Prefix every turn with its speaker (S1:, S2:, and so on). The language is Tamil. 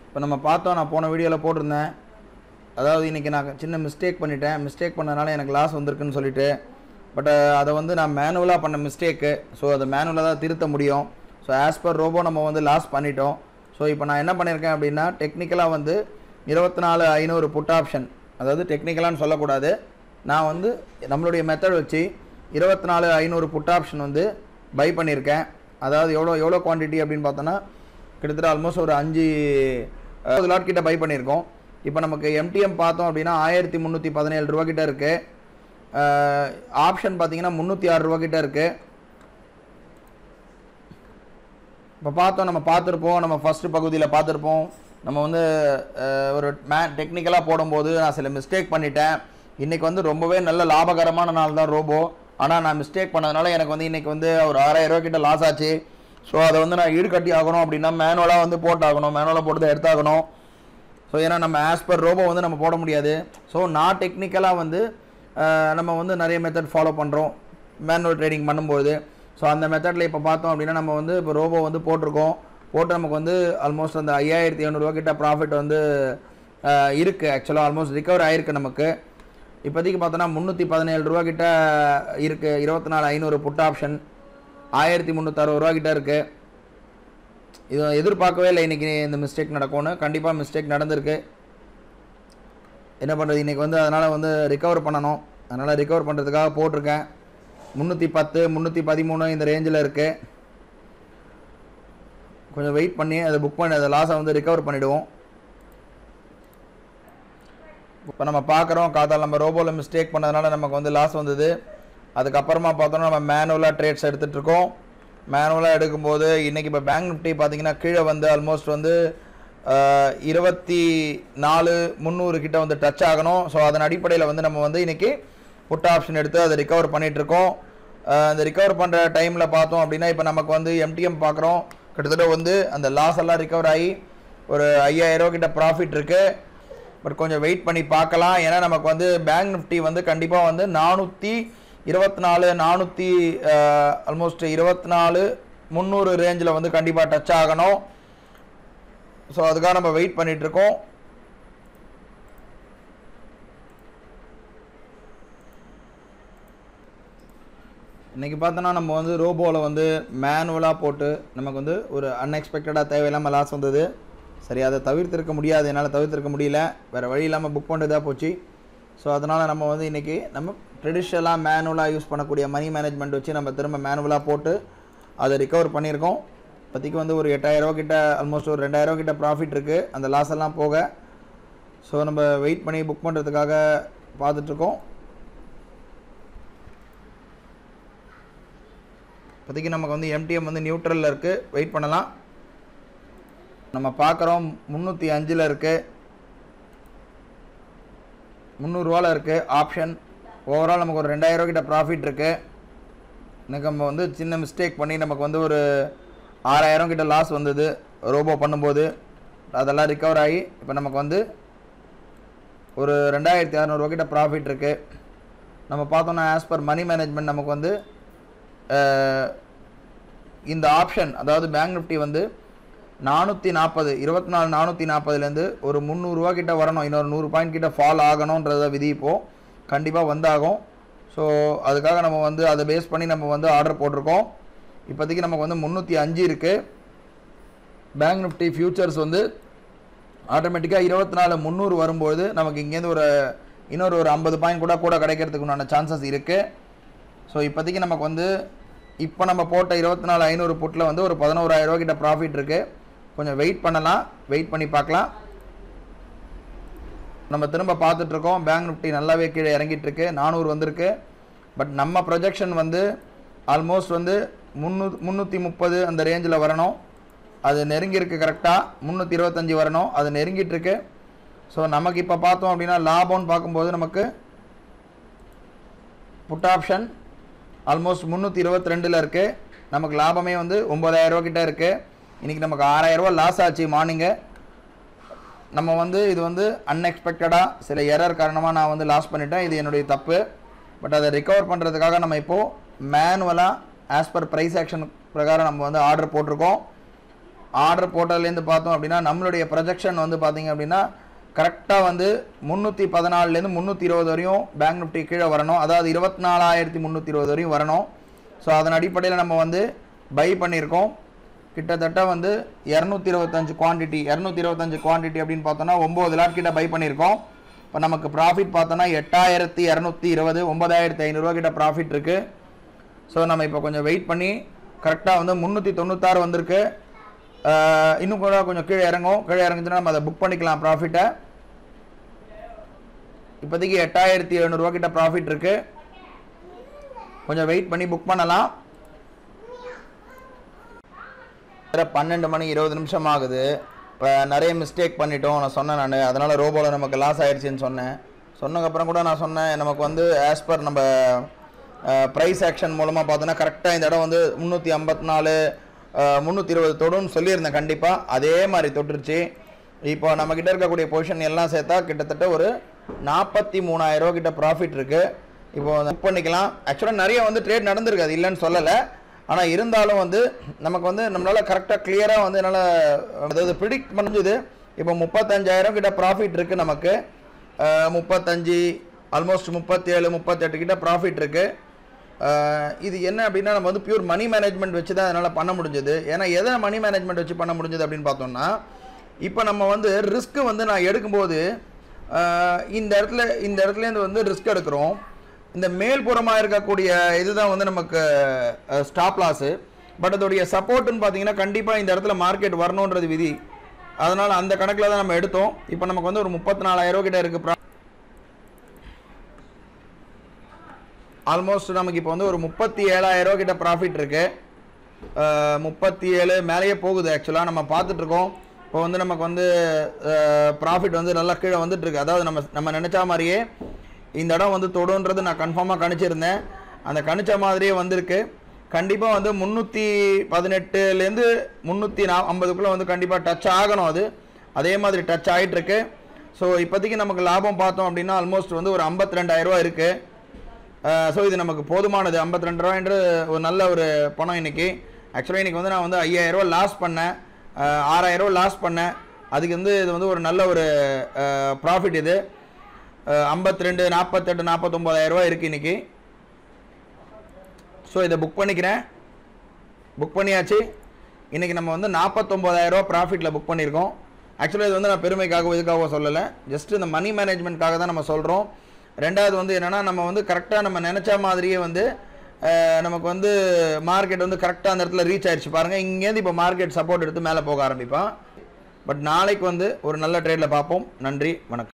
S1: இப்போ நம்ம பார்த்தோம் நான் போன வீடியோவில் போட்டிருந்தேன் அதாவது இன்றைக்கி நான் சின்ன மிஸ்டேக் பண்ணிட்டேன் மிஸ்டேக் பண்ணதுனால எனக்கு லாஸ் வந்திருக்குன்னு சொல்லிட்டு பட் அதை வந்து நான் மேனுவலாக பண்ண மிஸ்டேக்கு ஸோ அதை மேனுவலாக தான் திருத்த முடியும் ஸோ ஆஸ் பர் ரோபோ நம்ம வந்து லாஸ் பண்ணிட்டோம் ஸோ இப்போ நான் என்ன பண்ணியிருக்கேன் அப்படின்னா டெக்னிக்கலாக வந்து இருபத்தி நாலு ஐநூறு புட் ஆப்ஷன் அதாவது டெக்னிக்கலான்னு சொல்லக்கூடாது நான் வந்து நம்மளுடைய மெத்தட் வச்சு இருபத்தி நாலு ஐநூறு புட் ஆப்ஷன் வந்து பை பண்ணியிருக்கேன் அதாவது எவ்வளோ எவ்வளோ குவான்டிட்டி அப்படின்னு பார்த்தோன்னா கிட்டத்தட்ட ஆல்மோஸ்ட் ஒரு அஞ்சு அறுபது லாட் கிட்ட பை பண்ணியிருக்கோம் இப்போ நமக்கு எம்டிஎம் பார்த்தோம் அப்படின்னா ஆயிரத்தி முந்நூற்றி பதினேழு ரூபா கிட்ட இருக்குது ஆப்ஷன் பார்த்தீங்கன்னா முந்நூற்றி ஆறு ரூபா கிட்ட இருக்குது இப்போ பார்த்தோம் நம்ம பார்த்துருப்போம் நம்ம ஃபஸ்ட்டு பகுதியில் பார்த்துருப்போம் நம்ம வந்து அஹ், ஒரு மே டெக்னிக்கலாக போடும்போது நான் சில மிஸ்டேக் பண்ணிட்டேன் இன்றைக்கி வந்து ரொம்பவே நல்ல லாபகரமான நாள் தான் ரோபோ ஆனால் நான் மிஸ்டேக் பண்ணதுனால எனக்கு வந்து இன்றைக்கி வந்து ஒரு ஆறாயிரம் ரூபா கிட்ட லாஸ் ஆச்சு ஸோ அதை வந்து நான் ஈடுகட்டி ஆகணும் அப்படின்னா மேனுவலாக வந்து போட்டாகணும் மேனுவலாக போட்டு தான் எடுத்தாகணும் ஸோ ஏன்னா நம்ம ஆஸ் பர் ரோபோ வந்து நம்ம போட முடியாது ஸோ நான் டெக்னிக்கலாக வந்து அஹ், நம்ம வந்து நிறைய மெத்தட் ஃபாலோ பண்ணுறோம் மேனுவல் ட்ரேடிங் பண்ணும்போது ஸோ அந்த மெத்தடில் இப்போ பார்த்தோம் அப்படின்னா நம்ம வந்து இப்போ ரோபோ வந்து போட்டிருக்கோம் போட்டு நமக்கு வந்து ஆல்மோஸ்ட் அந்த ஐயாயிரத்தி எழுநூறுவா கிட்ட ப்ராஃபிட் வந்து அஹ், இருக்குது ஆக்சுவலாக ஆல்மோஸ்ட் ரிகவர் ஆயிருக்கு நமக்கு இப்போதைக்கு பார்த்தோன்னா முந்நூற்றி பதினேழு ரூபா கிட்ட இருக்குது இருபத்தி நாலு ஐநூறு புட் ஆப்ஷன் ஆயிரத்தி முந்நூற்றறுபது ரூபா கிட்ட இருக்குது இது எதிர்பார்க்கவே இல்லை இன்றைக்கி இந்த மிஸ்டேக் நடக்கும்னு கண்டிப்பாக மிஸ்டேக் நடந்திருக்கு என்ன பண்ணுறது இன்றைக்கி வந்து அதனால் வந்து ரிகவர் பண்ணணும் அதனால் ரிகவர் பண்ணுறதுக்காக போட்டிருக்கேன் முந்நூற்றி பத்து முந்நூற்றி பதிமூணு இந்த ரேஞ்சில் இருக்குது கொஞ்சம் வெயிட் பண்ணி அதை புக் பண்ணி அதை லாஸை வந்து ரிகவர் பண்ணிவிடுவோம் இப்போ நம்ம பார்க்குறோம் காத்தால் நம்ம ரோபோவில் மிஸ்டேக் பண்ணதுனால நமக்கு வந்து லாஸ் வந்தது அதுக்கப்புறமா பார்த்தோன்னா நம்ம மேனுவலாக ட்ரேட்ஸ் எடுத்துகிட்ருக்கோம் மேனுவலாக எடுக்கும்போது இன்றைக்கி இப்போ பேங்க் நிஃப்டி பார்த்தீங்கன்னா கீழே வந்து ஆல்மோஸ்ட் வந்து அஹ், இருபத்தி நாலு முந்நூறு கிட்ட வந்து டச் ஆகணும் ஸோ அதன் அடிப்படையில் வந்து நம்ம வந்து இன்றைக்கி புட் ஆப்ஷன் எடுத்து அதை ரிகவர் பண்ணிகிட்ருக்கோம் அந்த ரிகவர் பண்ணுற டைமில் பார்த்தோம் அப்படின்னா இப்போ நமக்கு வந்து எம்டிஎம் பார்க்குறோம் கிட்டத்தட்ட வந்து அந்த லாஸ் எல்லாம் ரிகவர் ஆகி ஒரு ஐயாயிரம் ரூபா கிட்ட ப்ராஃபிட் இருக்குது பட் கொஞ்சம் வெயிட் பண்ணி பார்க்கலாம் ஏன்னா நமக்கு வந்து பேங்க் நிஃப்டி வந்து கண்டிப்பாக வந்து நானூற்றி இருபத்தி நாலு நானூற்றி ஆல்மோஸ்ட் இருபத்தி நாலு முந்நூறு ரேஞ்சில் வந்து கண்டிப்பாக டச் ஆகணும் ஸோ அதுக்காக நம்ம வெயிட் பண்ணிட்டு இருக்கோம் இன்றைக்கி பார்த்தோன்னா நம்ம வந்து ரோபோவில் வந்து மேனுவலாக போட்டு நமக்கு வந்து ஒரு அன்எக்ஸ்பெக்டடாக தேவையில்லாமல் லாஸ் வந்தது சரி அதை தவிர்த்திருக்க முடியாது என்னால் தவிர்த்திருக்க முடியல வேறு வழி இல்லாமல் புக் பண்ணுறதா போச்சு ஸோ அதனால் நம்ம வந்து இன்றைக்கி நம்ம ட்ரெடிஷ்னலாக மேனுவலாக யூஸ் பண்ணக்கூடிய மணி மேனேஜ்மெண்ட் வச்சு நம்ம திரும்ப மேனுவலாக போட்டு அதை ரிகவர் பண்ணியிருக்கோம் இப்போதைக்கு வந்து ஒரு எட்டாயிரரூவா கிட்ட ஆல்மோஸ்ட் ஒரு ரெண்டாயிரரூவா கிட்ட ப்ராஃபிட் இருக்குது அந்த லாஸ் எல்லாம் போக ஸோ நம்ம வெயிட் பண்ணி புக் பண்ணுறதுக்காக பார்த்துட்ருக்கோம் இப்போதைக்கு நமக்கு வந்து எம்டிஎம் வந்து நியூட்ரலில் இருக்குது வெயிட் பண்ணலாம் நம்ம பார்க்குறோம் முந்நூற்றி அஞ்சில் இருக்குது முந்நூறுரூவாவில் இருக்குது ஆப்ஷன் ஓவரால் நமக்கு ஒரு ரெண்டாயிரம் கிட்ட ப்ராஃபிட் இருக்குது எனக்கு நம்ம வந்து சின்ன மிஸ்டேக் பண்ணி நமக்கு வந்து ஒரு ஆறாயிரம் கிட்ட லாஸ் வந்தது ரோபோ பண்ணும்போது அதெல்லாம் ரிகவர் ஆகி இப்போ நமக்கு வந்து ஒரு ரெண்டாயிரத்தி அறநூறுவா கிட்ட ப்ராஃபிட் இருக்குது நம்ம பார்த்தோன்னா ஆஸ் பர் மணி மேனேஜ்மெண்ட் நமக்கு வந்து அஹ், இந்த ஆப்ஷன் அதாவது பேங்க் நிஃப்டி வந்து நானூற்றி நாற்பது இருபத்தி நாலு நானூற்றி நாற்பதுலேருந்து ஒரு முந்நூறுரூவா கிட்ட வரணும் இன்னொரு நூறு பாயிண்ட் கிட்ட ஃபால் ஆகணுன்றத விதி இப்போது கண்டிப்பாக வந்தாகும் ஸோ அதுக்காக நம்ம வந்து அதை பேஸ் பண்ணி நம்ம வந்து ஆர்டர் போட்டிருக்கோம் இப்போதைக்கு நமக்கு வந்து முந்நூற்றி அஞ்சு இருக்குது பேங்க் நிஃப்டி ஃபியூச்சர்ஸ் வந்து ஆட்டோமேட்டிக்காக இருபத்தி நாலு முந்நூறு வரும்போது நமக்கு இங்கேருந்து ஒரு இன்னொரு ஒரு ஐம்பது பாயிண்ட் கூட கூட கிடைக்கிறதுக்கு உண்டான சான்சஸ் இருக்குது ஸோ இப்போதைக்கு நமக்கு வந்து இப்போ நம்ம போட்ட இருபத்தி நாலு ஐநூறு புட்டில் வந்து ஒரு பதினோராயிரம் ரூபா கிட்ட ப்ராஃபிட் இருக்குது கொஞ்சம் வெயிட் பண்ணலாம் வெயிட் பண்ணி பார்க்கலாம் நம்ம திரும்ப பார்த்துட்ருக்கோம் பேங்க் நிஃப்டி நல்லாவே கீழே இறங்கிட்டு இருக்கு நானூறு வந்திருக்கு பட் நம்ம ப்ரொஜெக்ஷன் வந்து ஆல்மோஸ்ட் வந்து முந்நூ முந்நூற்றி முப்பது அந்த ரேஞ்சில் வரணும் அது நெருங்கியிருக்கு கரெக்டாக முந்நூற்றி இருபத்தஞ்சி வரணும் அது நெருங்கிட்டு இருக்கு ஸோ நமக்கு இப்போ பார்த்தோம் அப்படின்னா லாபம்னு பார்க்கும்போது நமக்கு புட் ஆப்ஷன் ஆல்மோஸ்ட் முந்நூற்றி இருபத்தி ரெண்டில் இருக்குது நமக்கு லாபமே வந்து ஒம்பதாயிரரூவா கிட்ட இருக்குது இன்றைக்கி நமக்கு ஆறாயிரரூவா லாஸ் ஆச்சு மார்னிங்கு நம்ம வந்து இது வந்து அன்எக்ஸ்பெக்டடாக சில எரர் காரணமாக நான் வந்து லாஸ் பண்ணிட்டேன் இது என்னுடைய தப்பு பட் அதை ரிகவர் பண்ணுறதுக்காக நம்ம இப்போது மேனுவலாக ஆஸ் பர் ப்ரைஸ் ஆக்ஷன் பிரகாரம் நம்ம வந்து ஆர்டர் போட்டிருக்கோம் ஆர்டர் போட்டதுலேருந்து பார்த்தோம் அப்படின்னா நம்மளுடைய ப்ரொஜெக்ஷன் வந்து பார்த்தீங்க அப்படின்னா கரெக்டாக வந்து முந்நூற்றி பதினாலுலேருந்து முந்நூற்றி இருபது வரையும் பேங்க் நிஃப்டி கீழே வரணும் அதாவது இருபத்தி நாலாயிரத்தி முந்நூற்றி இருபது வரையும் வரணும் ஸோ அதன் அடிப்படையில் நம்ம வந்து பை பண்ணியிருக்கோம் கிட்டத்தட்ட வந்து இரநூத்தி இருபத்தஞ்சு குவான்டிட்டி இரநூத்தி இருபத்தஞ்சு குவான்டிட்டி அப்படின்னு பார்த்தோன்னா ஒம்பது லாட் கிட்ட பை பண்ணியிருக்கோம் இப்போ நமக்கு ப்ராஃபிட் பார்த்தோன்னா எட்டாயிரத்தி இரநூத்தி இருபது ஒன்பதாயிரத்தி ஐநூறுரூவா கிட்ட ப்ராஃபிட் இருக்குது ஸோ நம்ம இப்போ கொஞ்சம் வெயிட் பண்ணி கரெக்டாக வந்து முந்நூற்றி தொண்ணூத்தாறு வந்திருக்கு ஆஹ் இன்னும் கூட கொஞ்சம் கீழே இறங்கும் கீழே இறங்குச்சுன்னா நம்ம அதை புக் பண்ணிக்கலாம் ப்ராஃபிட்டை இப்போதைக்கு எட்டாயிரத்தி எழுநூறுவா கிட்ட ப்ராஃபிட் இருக்கு கொஞ்சம் வெயிட் பண்ணி புக் பண்ணலாம் வேற பன்னெண்டு மணி இருபது நிமிஷம் ஆகுது இப்போ நிறைய மிஸ்டேக் பண்ணிட்டோம் நான் சொன்னேன் நான் அதனால் ரோபோவில் நமக்கு லாஸ் ஆயிடுச்சுன்னு சொன்னேன் சொன்னதுக்கப்புறம் கூட நான் சொன்னேன் நமக்கு வந்து ஆஸ் பர் நம்ம ப்ரைஸ் ஆக்ஷன் மூலமாக பார்த்தோன்னா கரெக்டாக இந்த இடம் வந்து முந்நூற்றி ஐம்பத்தி நாலு முந்நூற்றி இருபது தொடுன்னு சொல்லியிருந்தேன் கண்டிப்பாக அதே மாதிரி தொட்டுருச்சு இப்போ நம்மக்கிட்ட இருக்கக்கூடிய பொசிஷன் எல்லாம் சேர்த்தா கிட்டத்தட்ட ஒரு நாற்பத்தி மூணாயிரம் ரூபா கிட்ட ப்ராஃபிட் இருக்குது இப்போ புக் பண்ணிக்கலாம் ஆக்சுவலாக நிறைய வந்து ட்ரேட் நடந்திருக்கு அது இல்லைன்னு சொல்லலை ஆனால் இருந்தாலும் வந்து நமக்கு வந்து நம்மளால் கரெக்டாக கிளியராக வந்து என்னால் அதாவது ப்ரிடிக்ட் முடிஞ்சுது இப்போ முப்பத்தஞ்சாயிரம் கிட்ட ப்ராஃபிட் இருக்குது நமக்கு அஹ், முப்பத்தஞ்சு ஆல்மோஸ்ட் முப்பத்தேழு முப்பத்தெட்டு கிட்ட ப்ராஃபிட் இருக்குது இது என்ன அப்படின்னா நம்ம வந்து பியூர் மணி மேனேஜ்மெண்ட் வச்சு தான் அதனால் பண்ண முடிஞ்சது ஏன்னா எதை மணி மேனேஜ்மெண்ட் வச்சு பண்ண முடிஞ்சது அப்படின்னு பார்த்தோம்னா இப்போ நம்ம வந்து ரிஸ்க்கு வந்து நான் எடுக்கும்போது அஹ், இந்த இடத்துல இந்த இடத்துலேருந்து வந்து ரிஸ்க் எடுக்கிறோம் இந்த மேல்புறமாக இருக்கக்கூடிய இதுதான் வந்து நமக்கு ஸ்டாப் லாஸு பட் அதோடைய சப்போர்ட்டுன்னு பார்த்தீங்கன்னா கண்டிப்பாக இந்த இடத்துல மார்க்கெட் வரணுன்றது விதி அதனால் அந்த கணக்கில் தான் நம்ம எடுத்தோம் இப்போ நமக்கு வந்து ஒரு முப்பத்தி நாலாயிரம் கிட்ட இருக்குது ஆல்மோஸ்ட் நமக்கு இப்போ வந்து ஒரு முப்பத்தி ஏழாயிரம் கிட்ட ப்ராஃபிட் இருக்கு முப்பத்தி ஏழு மேலேயே போகுது ஆக்சுவலாக நம்ம பார்த்துட்டு இருக்கோம் இப்போ வந்து நமக்கு வந்து ப்ராஃபிட் வந்து நல்லா கீழே வந்துட்டு இருக்கு அதாவது நம்ம நம்ம நினச்ச மாதிரியே இந்த இடம் வந்து தொடுன்றது நான் கன்ஃபார்மாக கணிச்சிருந்தேன் அந்த கணிச்ச மாதிரியே வந்திருக்கு கண்டிப்பாக வந்து முந்நூற்றி பதினெட்டுலேருந்து முந்நூற்றி நா ஐம்பதுக்குள்ளே வந்து கண்டிப்பாக டச் ஆகணும் அது அதே மாதிரி டச் ஆகிட்டு இருக்கு ஸோ இப்போதைக்கு நமக்கு லாபம் பார்த்தோம் அப்படின்னா ஆல்மோஸ்ட் வந்து ஒரு 52000 ரூபா இருக்குது ஸோ இது நமக்கு போதுமானது 52 ரூபாய்ன்ற ஒரு நல்ல ஒரு பணம் இன்னைக்கு ஆக்சுவலாக இன்னைக்கு வந்து நான் வந்து 5000 ரூபா லாஸ் பண்ணேன் அஹ், 6000 ரூபா லாஸ் பண்ணேன் அதுக்கு வந்து இது வந்து ஒரு நல்ல ஒரு ப்ராஃபிட் இது ஐம்பத்தி ரெண்டு நாற்பத்தெட்டு நாற்பத்தொம்போதாயிரம் ரூபா இருக்குது இன்னைக்கு ஸோ இதை புக் பண்ணிக்கிறேன் புக் பண்ணியாச்சு இன்றைக்கி நம்ம வந்து 49000 ரூபா ப்ராஃபிட்டில் புக் பண்ணியிருக்கோம் ஆக்சுவலாக இது வந்து நான் பெருமைக்காகவோ இதுக்காகவோ சொல்லலை ஜஸ்ட் இந்த மணி மேனேஜ்மெண்ட்காக தான் நம்ம சொல்கிறோம் ரெண்டாவது வந்து என்னென்னா நம்ம வந்து கரெக்டாக நம்ம நினச்ச மாதிரியே வந்து அஹ், நமக்கு வந்து மார்க்கெட் வந்து கரெக்டாக அந்த இடத்துல ரீச் ஆயிடுச்சு பாருங்கள் இங்கேருந்து இப்போ மார்க்கெட் சப்போர்ட் எடுத்து மேலே போக ஆரம்பிப்பான் பட் நாளைக்கு வந்து ஒரு நல்ல ட்ரேடில் பார்ப்போம் நன்றி வணக்கம்